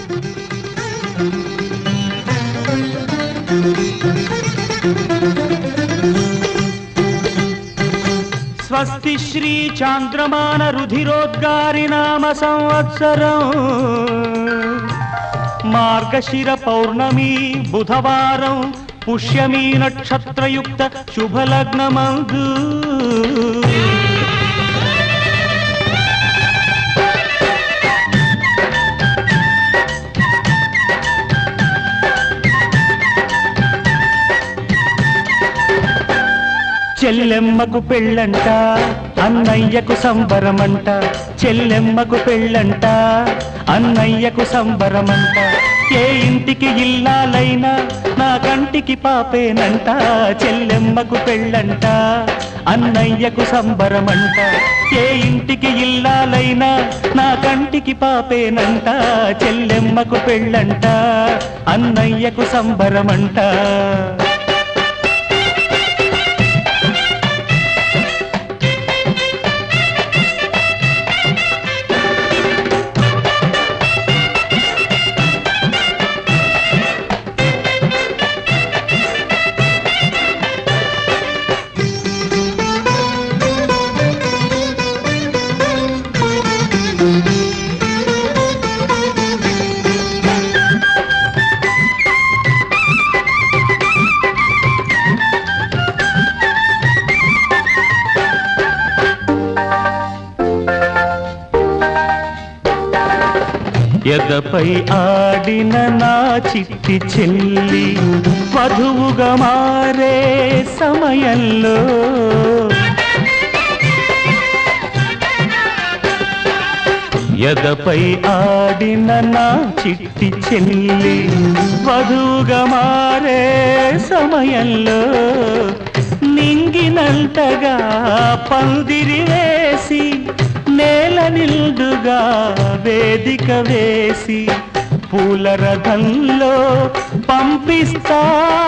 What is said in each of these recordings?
స్వస్తి శ్రీ చాంద్రమాన రుధిరోద్గారి నామ సంవత్సరం మార్గశిర పౌర్ణమి బుధవారం పుష్యమీ నక్షత్రయుక్త శుభలగ్నమందు చెల్లెమ్మకు పెళ్ళంట అన్నయ్యకు సంబరమంట చెల్లెమ్మకు పెళ్ళంట అన్నయ్యకు సంబరమంట ఏ ఇంటికి ఇల్లాలైనా నా కంటికి పాపేనంట చెల్లెమ్మకు పెళ్ళంట అన్నయ్యకు సంబరమంట ఏ ఇంటికి ఇల్లాలైనా నా కంటికి పాపేనంట చెల్లెమ్మకు పెళ్ళంట అన్నయ్యకు సంబరమంట ఎదపై ఆడిన నా చిట్టి చెల్లి వధువుగా మారే సమయంలో ఎదపై ఆడిన నా చిట్టి చెల్లి వధువుగా మారే సమయంలో నింగినంతగా పందిరి వేసి నేల నిండుగా వేదిక వేసి పూల రథంలో పంపిస్తా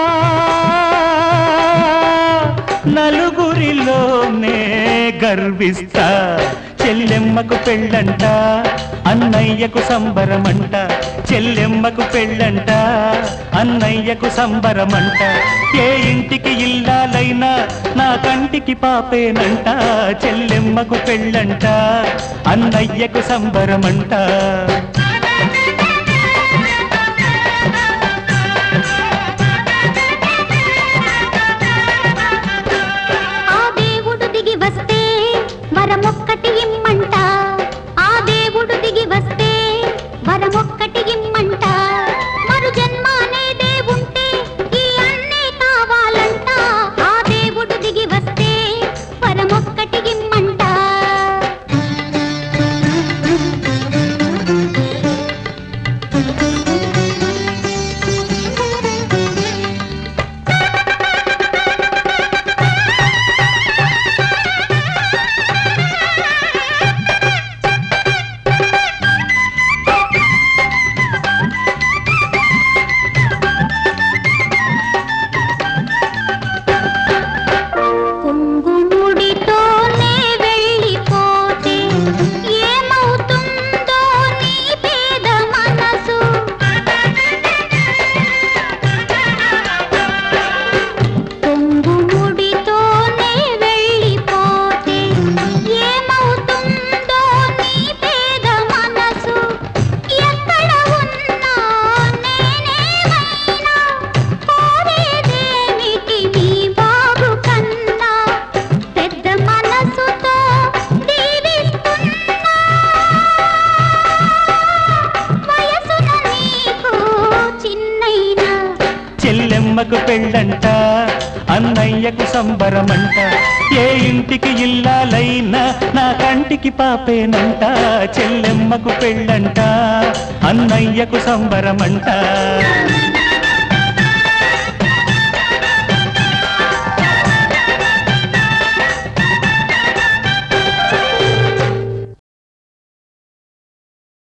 నలుగురిలోనే గర్విస్తా చెల్లెమ్మకు పెళ్ళంట అన్నయ్యకు సంబరమంట చెల్లెమ్మకు పెళ్ళంట అన్నయ్యకు సంబరమంట ఏ ఇంటికి ఇల్లాలైనా నా కంటికి పాపేనంట చెల్లెమ్మకు పెళ్ళంట అన్నయ్యకు సంబరమంట ఆ దేవుడు దిగి వస్తే వరమొక్కటి ఇమ్మంట ఆ దేవుడు దిగి వస్తే వరమొక్కటి ఇమ్మంట మరు జన్మ అనేదే ఉంటే ఈ అన్నే కావాలంట ఆ దేవుడు దిగి వస్తే వరమొక్కటి ఇమ్మంట కుంగుముడితోనే వెళ్ళిపోతే ఏమవుతుందో నీ పేద మనసు కుంగుముడితోనే వెళ్ళిపోతే ఏమవుతుందో నీ పేద మనసు ఎక్కడ ఉన్నా నేనేమైనా కోరేదేమిటి నీ బాబు కన్నా పెద్ద మనసుతో దీవిస్తున్నా వయసున నీకు చిన్నైనా చెల్లెమ్మకు పెళ్ళంట అన్నయ్యకు సంబరమంట ఏ ఇంటికి ఇల్లాలైనా నా కంటికి పాపేనంట చెల్లెమ్మకు పెళ్ళంట అన్నయ్యకు సంబరమంట